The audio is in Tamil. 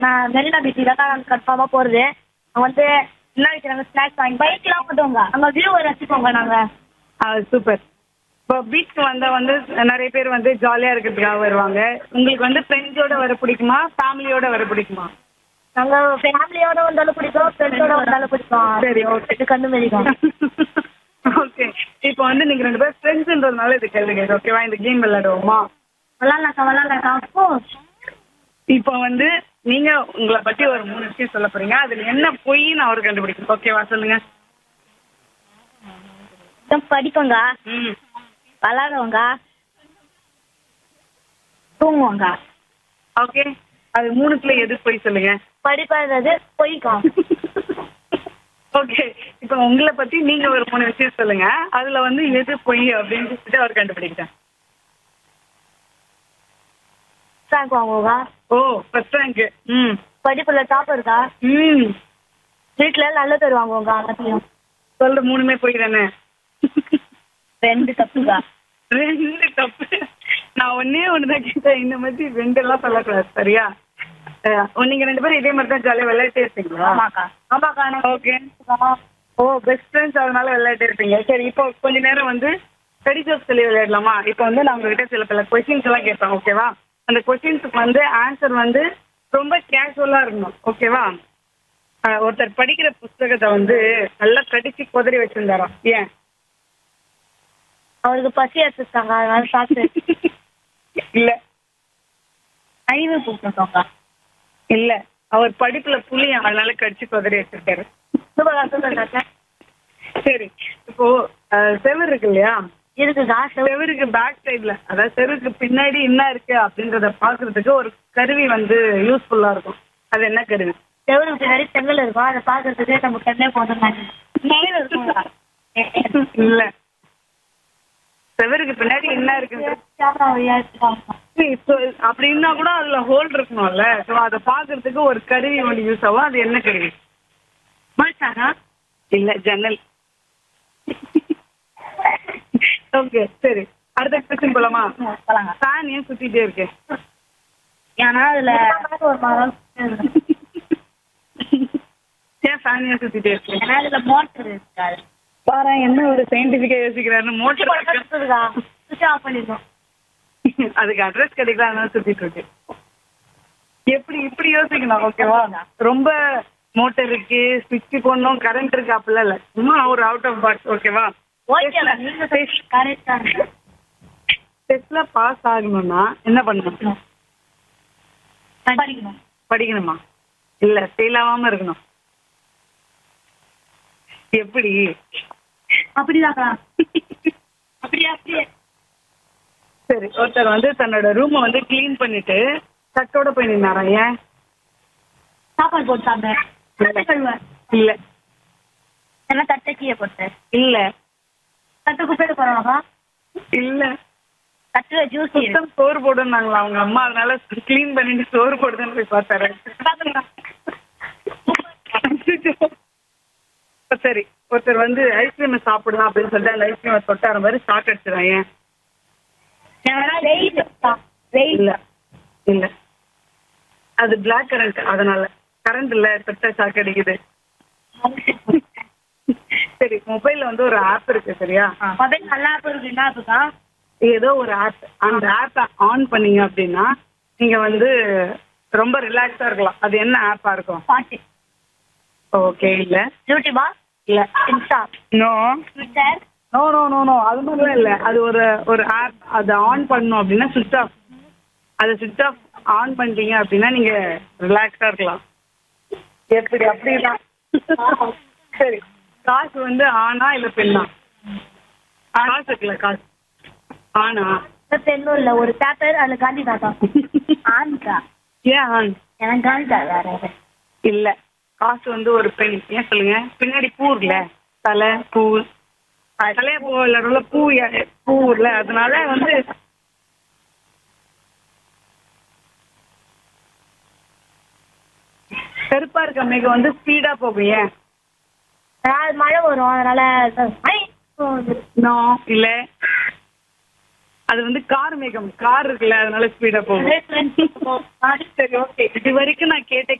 நான் மெரினா பீச் தான் நான் கன்ஃபார்மாக போகிறது அங்கே வந்து என்ன வைக்கிறாங்க ஸ்நாக்ஸ் வாங்கி பைக்லாம் போட்டுவோங்க அங்கே வியூ ரசிப்போங்க நாங்கள் அது சூப்பர் இப்போ பீச்சுக்கு வந்தால் வந்து நிறைய பேர் வந்து ஜாலியாக இருக்கிறதுக்காக வருவாங்க உங்களுக்கு வந்து ஃப்ரெண்ட்ஸோட வர பிடிக்குமா ஃபேமிலியோட வர பிடிக்குமா நாங்கள் ஃபேமிலியோட வந்தாலும் பிடிக்கும் ஃப்ரெண்ட்ஸோட வந்தாலும் பிடிக்கும் சரி, okay. இது கண்ணு மெரிக்கும் ஓகே இப்போ வந்து நீங்கள் ரெண்டு பேரும் ஃப்ரெண்ட்ஸ்ன்றதுனால இது கேளுங்க ஓகேவா இந்த கேம் விளையாடுவோமா விளாட்லாக்கா விளாட்லாக்கா அப்போ இப்போ வந்து நீங்க உங்களை பத்தி ஒரு மூணு விஷயம் சொல்ல போறீங்க அதுல என்ன பொய்ன்னு அவர் கண்டுபிடிக்கணும் ஓகேவா சொல்லுங்க படிப்போங்க ம் விளாடுவோங்க தூங்குவோங்க ஓகே அது மூணுத்துல எது பொய் சொல்லுங்க படிப்பாதது பொய்க்கும் ஓகே இப்போ உங்களை பத்தி நீங்க ஒரு மூணு விஷயம் சொல்லுங்க அதுல வந்து எது பொய் அப்படின்னு சொல்லிட்டு அவர் கண்டுபிடிக்கிட்டேன் ரேங்க் வாங்குவோங்க ஓ ஃபர்ஸ்ட் ரேங்க் ம் படிப்புல டாப் இருக்கா ம் வீட்டுல நல்ல பேர் வாங்குவோங்க எல்லாத்தையும் சொல்ற மூணுமே பொய் தானே ரெண்டு தப்புங்க ரெண்டு தப்பு நான் ஒன்னே ஒண்ணுதான் கேட்டேன் இந்த மாதிரி ரெண்டெல்லாம் சொல்லக்கூடாது சரியா அஹ், நீங்க ரெண்டு பேரும் இதே மாதிரி தான் ஜாலியா விளையாட்டே இருப்பீங்களா ஆமாக்கா ஆமாக்கா நான் ஓகே ஓ பெஸ்ட் ஃப்ரெண்ட்ஸ் அதனால விளையாட்டு இருப்பீங்க சரி இப்போ கொஞ்ச நேரம் வந்து ஸ்டடி ஜோக் சொல்லி விளையாடலாமா இப்போ வந்து நான் உங்ககிட்ட சில பல கொஸ்டின்ஸ் எல்லாம் கேட்பேன் ஓகேவா அந்த கொஸ்டின்ஸுக்கு வந்து ஆன்சர் வந்து ரொம்ப கேஷுவலா இருக்கணும் ஓகேவா அஹ், ஒருத்தர் படிக்கிற புஸ்தகத்தை வந்து நல்லா கடிச்சு குதறி வச்சிருந்தாராம் ஏன் அவருக்கு பசி எடுத்துட்டாங்க அதனால சாப்பிட்டு இல்ல அறிவு கூப்பிட்டோங்க இல்ல அவர் படிப்புல புளியா அதனால கடிச்சு குதறி வச்சிருக்காரு சூப்பரா சூப்பர் சரி இப்போ அஹ், செவுரு இருக்கு இல்லையா இருக்குக்கா செவருக்கு பேக் சைடுல அதாவது செவருக்கு பின்னாடி என்ன இருக்கு அப்படின்றத பாக்குறதுக்கு ஒரு கருவி வந்து யூஸ்ஃபுல்லா இருக்கும் அது என்ன கருவி செவருக்கு பின்னாடி செங்கல் இருக்கும் அதை பாக்குறதுக்கு நம்ம கண்ணே போதும் நிறைய இருக்குங்களா இல்ல செவருக்கு பின்னாடி என்ன இருக்கு கேமரா வழியா எடுத்துக்காங்க அப்படின்னா கூட அதுல ஹோல் இருக்கணும்ல ஸோ அதை பாக்குறதுக்கு ஒரு கருவி ஒன்று யூஸ் ஆகும் அது என்ன கருவி மனுஷானா இல்ல ஜன்னல் ஓகே சரி அடுத்த கொஸ்டின் போலாமா போலாங்க ஃபேன் ஏன் சுத்திட்டே இருக்கு ஏன்னா அதுல ஒரு மரம் ஏன் ஃபேன் ஏன் சுத்திட்டே இருக்கு ஏன்னா அதுல மோட்டர் இருக்காது பாரு என்ன ஒரு சயின்டிபிக்கா யோசிக்கிறாரு மோட்டர் சுத்துதுக்கா சுவிட்ச் ஆஃப் பண்ணிடணும் அதுக்கு அட்ரஸ் கிடைக்கல அதனால சுத்திட்டு இருக்கு எப்படி இப்படி யோசிக்கணும் ஓகேவா ரொம்ப மோட்டர் இருக்கு சுவிட்ச் போடணும் கரண்ட் இருக்கு அப்படிலாம் இல்ல சும்மா ஒரு அவுட் ஆஃப் பாக்ஸ் ஓகேவா ஓகே நீங்க கரெக்டா டெஸ்ட்ல பாஸ் ஆகணும்னா என்ன பண்ணணும் படிக்கணும் படிக்கணுமா இல்ல ஃபெயில் ஆகாம இருக்கணும் எப்படி அப்படிதாக்கா அப்படியா அப்படியே சரி ஒருத்தர் வந்து தன்னோட ரூமை வந்து க்ளீன் பண்ணிட்டு சட்டோட போய் நின்னாராம் ஏன் சாப்பாடு போட்டு சாப்பிட்டேன் தட்டை கழுவேன் இல்ல ஏன்னா தட்டை கீழே போட்டேன் இல்ல தட்டு குப்பையில போறாங்க இல்ல தட்டுல ஜூஸ் சுத்தம் சோறு போடுனாங்களா அவங்க அம்மா அதனால க்ளீன் பண்ணிட்டு சோறு போடுதுன்னு போய் பார்த்தாரு இப்ப சரி ஒருத்தர் வந்து ஐஸ்கிரீம் சாப்பிடலாம் அப்படின்னு சொல்லிட்டு அந்த ஐஸ்கிரீமை தொட்டார மாதிரி ஷாக் அடிச்சிடான் ஏன் வெயில் வெயில் இல்ல இல்ல அது பிளாக் கரண்ட் அதனால கரண்ட் இல்ல தொட்டா ஷாக் அடிக்குது சரி மொபைல்ல வந்து ஒரு ஆப் இருக்கு சரியா மொபைல் நல்லா இருக்கு என்ன இருக்குக்கா ஏதோ ஒரு ஆப் அந்த ஆப்பை ஆன் பண்ணீங்க அப்படின்னா நீங்க வந்து ரொம்ப ரிலாக்ஸா இருக்கலாம் அது என்ன ஆப்பா இருக்கும் பாட்டு ஓகே இல்ல யூடியூபா இல்ல Insta no Twitter no no no no அது மாதிரிலாம் இல்ல அது ஒரு ஒரு ஆப் அதை ஆன் பண்ணணும் அப்படின்னா சுவிட்ச் ஆஃப் அதை சுவிட்ச் ஆஃப் ஆன் பண்ணிட்டீங்க அப்படின்னா நீங்க ரிலாக்ஸா இருக்கலாம் எப்படி அப்படிதான் சரி காசு வந்து ஆனா இல்ல பெண்ணா காசு இருக்குல்ல காசு ஆனா பெண்ணும் இல்ல ஒரு பேப்பர் அதுல காந்தி தாத்தா ஆன்கா ஏன் ஆண் எனக்கு காந்தி தாத்தா வேற இல்ல காசு வந்து ஒரு பெண் ஏன் சொல்லுங்க பின்னாடி பூ இருக்குல்ல தலை பூ தலைய பூ இல்ல பூ ய- பூ இல்ல அதனால வந்து கருப்பா இருக்க மேகம் வந்து ஸ்பீடா போகும் ஏன் அதாவது மழை வரும் அதனால ஐ, போகுது. நோ இல்ல அது வந்து கார் மேகம் கார் இருக்குல்ல அதனால ஸ்பீடா போகும் சரி ஓகே இது வரைக்கும் நான் கேட்ட